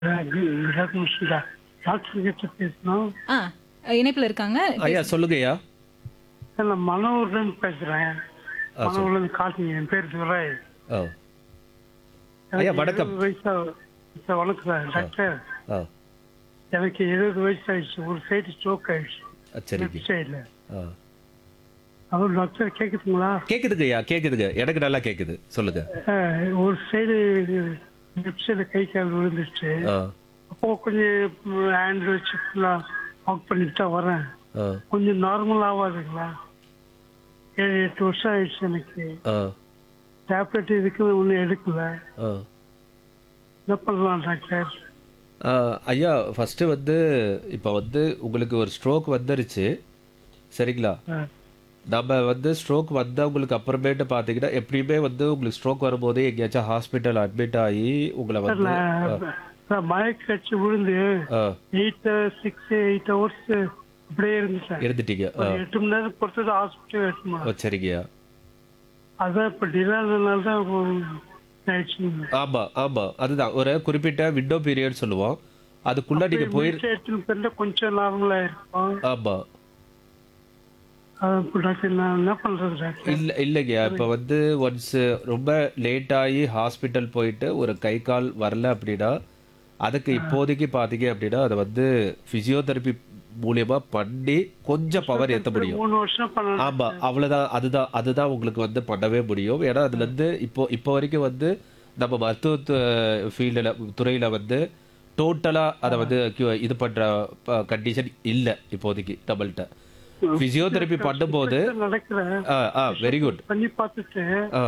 Doctor கிட்ட பேசணும் ஆ இணைப்புல இருக்காங்க ஐயா சொல்லுங்கய்யா நான் மனோர்லேருந்து பேசுறேன் ஆ, சொல்லு. மனோர்லேருந்து காட்டுங்க என் பேர் துரை ஆ ஐயா, வணக்கம். எழுபது வயசா சார் வணக்கம் சார் டாக்டர் ஆ எனக்கு எழுபது வயசு ஆயிடுச்சு ஒரு சைடு ஸ்ட்ரோக் ஆயிடுச்சு ஆ, சரிங்க லெஃப்ட் சைடில் ஆ அவர் டாக்டர் கேட்குதுங்களா கேக்குதுங்க ஐயா கேக்குதுங்க எனக்கு நல்லா கேக்குது சொல்லுங்க அஹ், ஒரு சைடு லெஃப்ட் சைடு கை கால் விழுந்துருச்சு ஆ அப்போ கொஞ்சம் ஹேண்ட் வச்சு ஃபுல்லாக ஆஃப் பண்ணிட்டு தான் வரேன் ஆ கொஞ்சம் நார்மல் ஆகாதுங்களா ஏழு எட்டு வருஷம் ஆயிடுச்சு எனக்கு ஆ டேப்லெட் இதுக்கு ஒன்றும் எடுக்கல ஆ என்ன பண்ணலாம் டாக்டர் ஆ, ஐயா ஃபர்ஸ்ட் வந்து இப்போ வந்து உங்களுக்கு ஒரு ஸ்ட்ரோக் வந்துருச்சு சரிங்களா அஹ், நம்ம வந்து ஸ்ட்ரோக் வந்தவங்களுக்கு அப்புறமேட்டு பார்த்தீங்கன்னா எப்படியுமே வந்து உங்களுக்கு ஸ்ட்ரோக் வரும்போது எங்கேயாச்சும் ஹாஸ்பிட்டல் அட்மிட் ஆகி உங்களை சார் வந்து நான் சார் மயக்க கட்சி விழுந்து ஆ, எயிட் சிக்ஸ் எயிட் ஹவர்ஸ் அப்படியே இருந்துட்டேன் இருந்துட்டீங்க ஆ, ஒரு எட்டு மணி நேரம் பொறுத்தது ஹாஸ்பிட்டல் எட்டு மணி ஓ, நேரம் சரிங்கய்யா அதான் இப்போ டிலே ஆனதுனால தான் ஆயிடுச்சுங்க ஆமா ஆமா அதுதான் ஒரு குறிப்பிட்ட விண்டோ பீரியட் சொல்லுவோம் அதுக்குள்ள நீங்க போய் எடுத்துன்னு போயிருந்தா கொஞ்சம் நார்மலா இருக்கும் ஆமா அதான் இப்போ டாக்டர் நான் என்ன பண்றது டாக்டர் இல்ல இல்லைங்கய்யா இப்போ வந்து ஒன்ஸ் ரொம்ப லேட் ஆகி ஹாஸ்பிட்டல் போயிட்டு ஒரு கை கால் வரல அப்படின்னா அதுக்கு இப்போதைக்கு பார்த்தீங்க அப்படின்னா அதை வந்து பிசியோதெரப்பி மூலியமா பண்ணி கொஞ்சம் பவர் ஏற்ற முடியும் மூணு வருஷம் பண்ண ஆமா அவ்வளவுதான் அதுதான் அதுதான் உங்களுக்கு வந்து பண்ணவே முடியும் ஏன்னா அதுல இருந்து இப்போ இப்போ வரைக்கும் வந்து நம்ம மருத்துவ ஃபீல்டில் துறையில வந்து டோட்டலா அதை வந்து cure- இது பண்ற கண்டிஷன் இல்ல இப்போதைக்கு நம்மள்ட்ட பிசியோதெரப்பி பண்ணும்போது நடக்கிறேன் ஆ ஆ வெரி குட் பண்ணி பார்த்துட்டு ஆ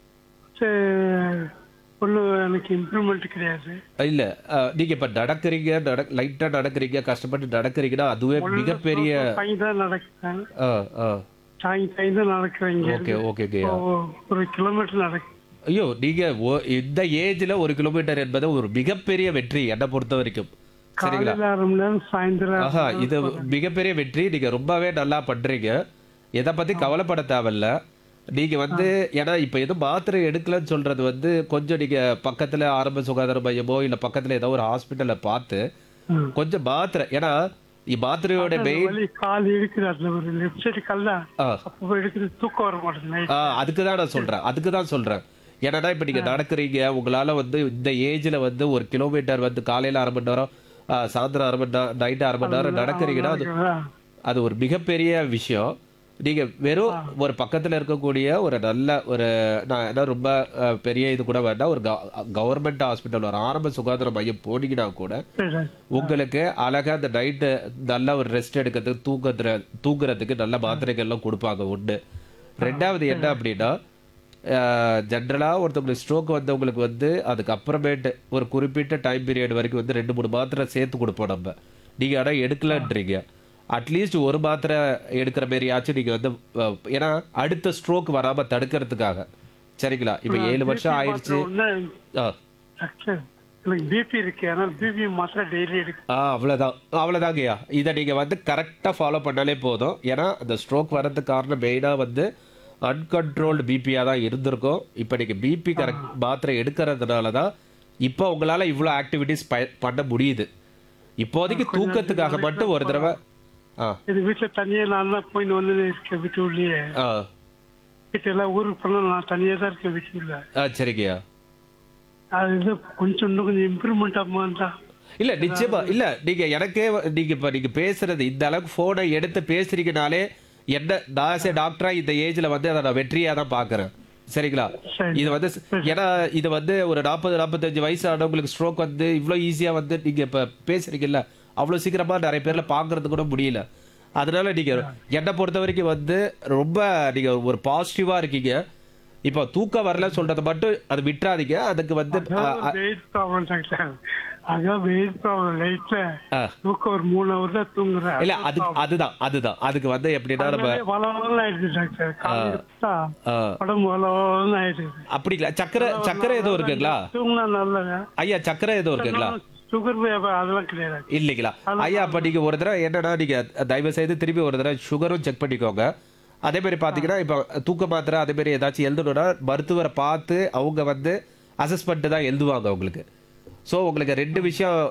ஒன்றும் எனக்கு இம்ப்ரூவ்மெண்ட் கிடையாது இல்ல ஆ, நீங்க இப்ப நடக்கிறீங்க நட லைட்டா நடக்கிறீங்க கஷ்டப்பட்டு நடக்கிறீங்கன்னா அதுவே மிகப்பெரிய சாய் தான் நடக்கிறேன் ஆ ஆ சாய் சாய் தான் நடக்கிறேன் இங்க ஓகே இருந்து. ஓகேங்கய்யா இப்போ ஒரு கிலோமீட்டர் நடக்கு ஐயோ நீங்க ஒ- இந்த ஏஜ்ல ஒரு கிலோமீட்டர் என்பது ஒரு மிகப்பெரிய வெற்றி என்னை பொறுத்த வரைக்கும் சரிங்களா காலையில அரை மணி நேரம் சாயந்தரம் ஆஹா இது மிகப்பெரிய வெற்றி நீங்க ரொம்பவே நல்லா பண்றீங்க எதை பத்தி கவலைப்பட தேவையில்ல நீங்க வந்து ஏன்னா இப்ப எதுவும் மாத்திரை எடுக்கலன்னு சொல்றது வந்து கொஞ்சம் நீங்க பக்கத்துல ஆரம்ப சுகாதார மையமோ இல்ல பக்கத்துல ஏதோ ஒரு ஹாஸ்பிட்டல்ல பார்த்து ம். கொஞ்சம் மாத்திரை ஏன்னா இ- மாத்திரையோட மெயின் வலி கால் இருக்குது அதுல ஒரு லெஃப்ட் சைடு கல்ல அப்போ எடுக்கிறது தூக்கம் வர மாட்டேங்குது அதுக்கு தான் நான் சொல்றேன் அதுக்கு தான் சொல்றேன் ஏன்னா இப்ப நீங்க நடக்கிறீங்க உங்களால வந்து இந்த ஏஜ்ல வந்து ஒரு கிலோமீட்டர் வந்து காலையில அரை மணி நேரம் ஆ, சாயந்தரம் அரை மணி நேரம் நைட்டு அரை மணி நேரம் நடக்கிறீங்கன்னா அது அது ஒரு மிகப்பெரிய விஷயம் நீங்க வெறும் ஒரு பக்கத்துல இருக்கக்கூடிய ஒரு நல்ல ஒரு நான் என்ன ரொம்ப அஹ், பெரிய இது கூட வேண்டாம் ஒரு கவர்மெண்ட் ஹாஸ்பிட்டல் ஒரு ஆரம்ப சுகாதார மையம் போனீங்கன்னா கூட உங்களுக்கு அழகா அந்த நைட்டு நல்ல ஒரு ரெஸ்ட் எடுக்கிறதுக்கு தூக்கத்துல தூங்குறதுக்கு நல்ல மாத்திரைகள்லாம் கொடுப்பாங்க ஒண்ணு ரெண்டாவது என்ன அப்படின்னா ஜென்ரலாக ஒருத்தவங்களுக்கு ஸ்ட்ரோக் வந்தவங்களுக்கு வந்து அதுக்கு அப்புறமேட்டு ஒரு குறிப்பிட்ட டைம் பீரியட் வரைக்கும் வந்து ரெண்டு மூணு மாத்திரை சேர்த்து கொடுப்போம் நம்ம நீங்கள் ஆனால் எடுக்கலன்றீங்க அட்லீஸ்ட் ஒரு மாத்திரை எடுக்கிற மாதிரியாச்சும் நீங்கள் வந்து அஹ், ஏன்னா அடுத்த ஸ்ட்ரோக் வராமல் தடுக்கிறதுக்காக சரிங்களா இப்போ ஏழு வருஷம் ஆயிடுச்சு ஆ டாக்டர் எனக்கு பிபி இருக்கு ஆனால் பிபி மாத்திரை டெய்லி இருக்கு ஆ அவ்வளோதான் அவ்வளோதாங்கய்யா இதை நீங்கள் வந்து கரெக்டாக ஃபாலோ பண்ணாலே போதும் ஏன்னா அந்த ஸ்ட்ரோக் வர்றதுக்கு காரணம் மெயினாக வந்து அன்கண்ட்ரோல்டு பிபியாக தான் இருந்திருக்கும் இப்போ நீங்கள் பிபி கரெக்ட் மாத்திரை எடுக்கிறதுனால தான் இப்போ உங்களால் இவ்வளோ ஆக்டிவிட்டீஸ் ப பண்ண முடியுது இப்போதைக்கு தூக்கத்துக்காக மட்டும் ஒரு தடவை ஆ இது வீட்டுல தனியா நான் தான் போயின்னு வந்து இருக்கேன் வீட்டு உள்ளே ஆ வீட்டு எல்லாம் ஊருக்கு போனா நான் தனியா தான் இருக்கேன் வீட்டுல ஆ சரிங்கய்யா அது இது கொஞ்சம் இன்னும் கொஞ்சம் இம்ப்ரூவ்மெண்ட் ஆகுமா தான் இல்ல நிச்சயமா இல்ல நீங்க எனக்கே வ- நீங்க இப்ப நீங்க பேசுறது இந்த அளவுக்கு போனை எடுத்து பேசுறீங்கனாலே என்ன நான் சே டாக்டரா இந்த ஏஜ்ல வந்து அதை நான் வெற்றியா தான் பாக்குறேன் சரிங்களா சரி. இது வந்து ஸ்- ஏன்னா இது வந்து ஒரு நாற்பது நாற்பத்தஞ்சு வயசு ஆனவங்களுக்கு ஸ்ட்ரோக் வந்து இவ்வளோ ஈஸியா வந்து நீங்க இப்ப பேசுறீங்கல்ல அவ்வளோ சீக்கிரமா நிறைய பேர்ல பாக்குறது கூட முடியல அதனால நீங்க என்னை பொறுத்த வரைக்கும் வந்து ரொம்ப நீங்க ஒரு பாசிட்டிவா இருக்கீங்க இப்போ தூக்கம் வரல சொல்றதை மட்டும் அது விட்டுறாதீங்க அதுக்கு வந்து அ- அ- வெயிட் ப்ராப்ளம் டாக்டர் அதான் வெயிட் ப்ராப்ளம் லைட்ல ஆ. தூக்கம் ஒரு மூணு ஹவர் தான் தூங்குறேன் இல்ல அது அதுதான் அதுதான் அதுக்கு வந்து எப்படின்னா நம்ம வளவளன்னு ஆயிடுது டாக்டர் காலையில பார்த்தா ஆ, உடம்பு வளவளன்னு ஆயிடுது அப்படிங்களா சக்கரை சக்கரை எதுவும் இருக்குங்களா தூங்கினா நல்லது ஐயா சக்கரை எதுவும் இருக்குங்களா சுகர் அதெல்லாம் கிடையாது இல்லைங்களா ஐயா அப்ப நீங்க ஒரு தடவை என்னன்னா நீங்க தயவு செய்து திருப்பி ஒரு தடவை சுகரும் செக் பண்ணிக்கோங்க அதே மாதிரி பாத்தீங்கன்னா இப்ப தூக்க மாத்திரை அதே மாதிரி ஏதாச்சும் எழுதணும்னா மருத்துவரை பார்த்து அவங்க வந்து அசஸ் பண்ணிட்டு தான் எழுதுவாங்க உங்களுக்கு ஸோ உங்களுக்கு ரெண்டு விஷயம்